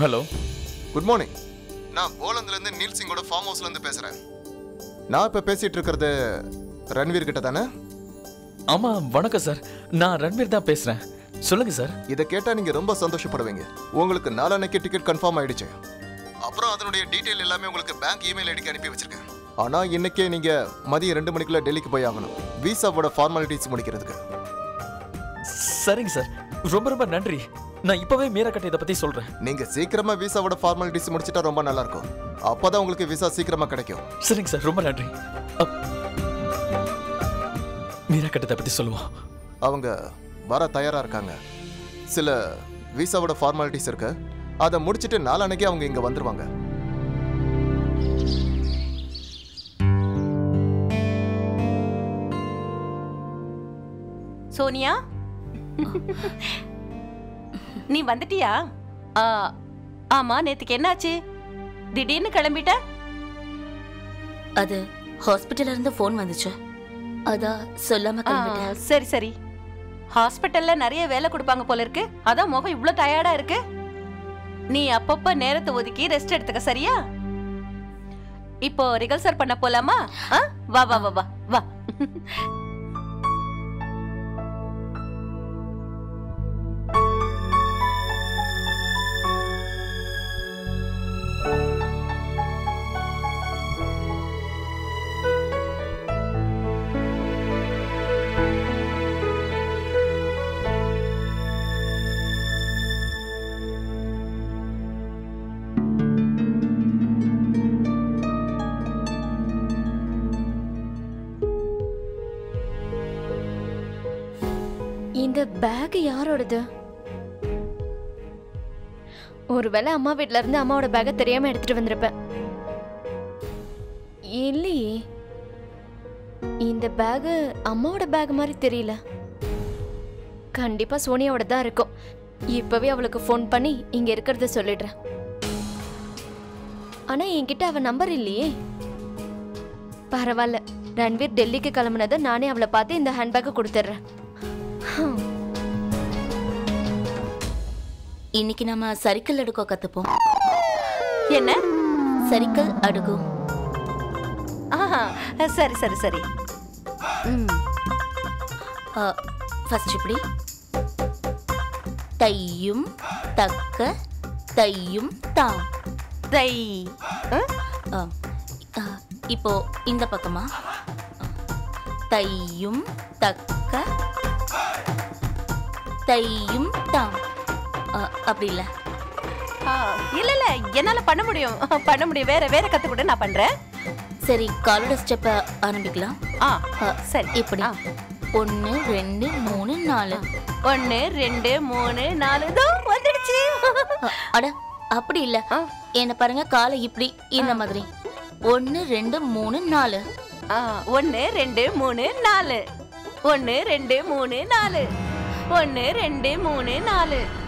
Hello good morning நான் போலந்துலேருந்து Neil சிங்கோட form ஹவுஸ்லேருந்து பேசுகிறேன் நான் இப்போ பேசிகிட்டு இருக்கிறது ரன்வீர் கிட்ட தானே ஆமா வணக்கம் சார் நான் ரன்வீர் தான் பேசுறேன் சொல்லுங்க சார் இதை கேட்டால் நீங்கள் ரொம்ப சந்தோஷப்படுவீங்க உங்களுக்கு நாளான்னைக்கு டிக்கெட் கன்ஃபார்ம் ஆயிடுச்சு அப்புறம் அதனுடைய டீட்டெயில் எல்லாமே உங்களுக்கு பேங்க் இமெயில் ஐடிக்கு அனுப்பி வச்சிருக்கேன் ஆனால் இன்னைக்கே நீங்கள் மதியம் ரெண்டு மணிக்குள்ள டெல்லிக்கு போய் ஆகணும் விசாவோட ஃபார்மாலிட்டிஸ் முடிக்கிறதுக்கு சரிங்க சார் ரொம்ப ரொம்ப நன்றி நான் இப்பவே மீரா கிட்ட இதை பத்தி சொல்றேன் நீங்கள் சீக்கிரமாக விசாவோட ஃபார்மாலிட்டிஸ் முடிச்சிட்டா ரொம்ப நல்லா இருக்கும் அப்பதான் உங்களுக்கு விசா சீக்கிரமாக கிடைக்கும் சரிங்க சார் ரொம்ப நன்றி அப்- மீரா கிட்ட இதை பத்தி சொல்லுவோம் அவங்க வர தயாராக இருக்காங்க சில விசாவோட ஃபார்மாலிட்டிஸ் இருக்கு அதை முடிச்சிட்டு நாளான்னைக்கு அவங்க இங்கே வந்துருவாங்க சோனியா நீ வந்துட்டியா ஆ, ஆமா நேத்துக்கு என்னாச்சு திடீர்னு கிளம்பிட்ட அது ஹாஸ்பிட்டல்ல இருந்து ஃபோன் வந்துச்சு அதான் சொல்லாம ஆ, கிளம்பிட்டேன் சரி சரி ஹாஸ்பிட்டல்ல நிறைய வேலை கொடுப்பாங்க போல இருக்கு அதான் முகம் இவ்ளோ டயர்டா இருக்கு நீ அப்பப்ப நேரத்தை ஒதுக்கி ரெஸ்ட் எடுத்துக்க சரியா இப்போ ரிகல்சர் பண்ண போலாமா ஆ? வா வா வா வா வா இந்த பேக் யாரோடது ஒருவேளை அம்மா வீட்ல இருந்து அம்மாவோட பேக்கை தெரியாம எடுத்துட்டு வந்திருப்பேன் இல்லையே இந்த பேக் அம்மாவோட பேக் மாதிரி தெரியல கண்டிப்பா சோனியாவோட தான் இருக்கும் இப்பவே அவளுக்கு ஃபோன் பண்ணி இங்க இருக்கிறத சொல்லிடுறேன் ஆனா என்கிட்ட அவ நம்பர் இல்லையே பரவாயில்ல ரன்வீர் டெல்லிக்கு கிளம்புனதை நானே அவளை பார்த்து இந்த ஹேண்ட்பேக்கை கொடுத்துட்றேன் இன்னைக்கு நம்ம சைக்கிள் அடுக்கோ கத்துப்போம் என்ன சைக்கிள் அடுக்கு ஆஹா சரி சரி சரி ம் ஃபர்ஸ்ட் இப்படி தையும் தக்க தையும் தாம் தை ஆ? ஆ, ஆ, இப்போ இந்த பக்கமா தையும் தக்க தையும் தாம் ஆ, அப்படி இல்லை ஆ, இல்ல இல்ல என்னால பண்ண முடியும் பண்ண முடியும் வேற வேற கத்து கூட நான் பண்றேன் சரி காலோட ஸ்டெப்பை ஆரம்பிக்கலாம் ஆ ஆ, சரி இப்படி ஆ. ஒன்று ரெண்டு மூணு நாலு ஒன்னு ரெண்டு மூணு நாலு இதோ வந்துடுச்சு அ, அட அப்படி இல்ல ஆ. என்ன பாருங்க காலை இப்படி இந்த மாதிரி ஒன்னு ரெண்டு மூணு நாலு ஆ, ஒன்னு ரெண்டு மூணு நாலு ஒன்னு ரெண்டு மூணு நாலு ஒன்னு ரெண்டு மூணு நாலு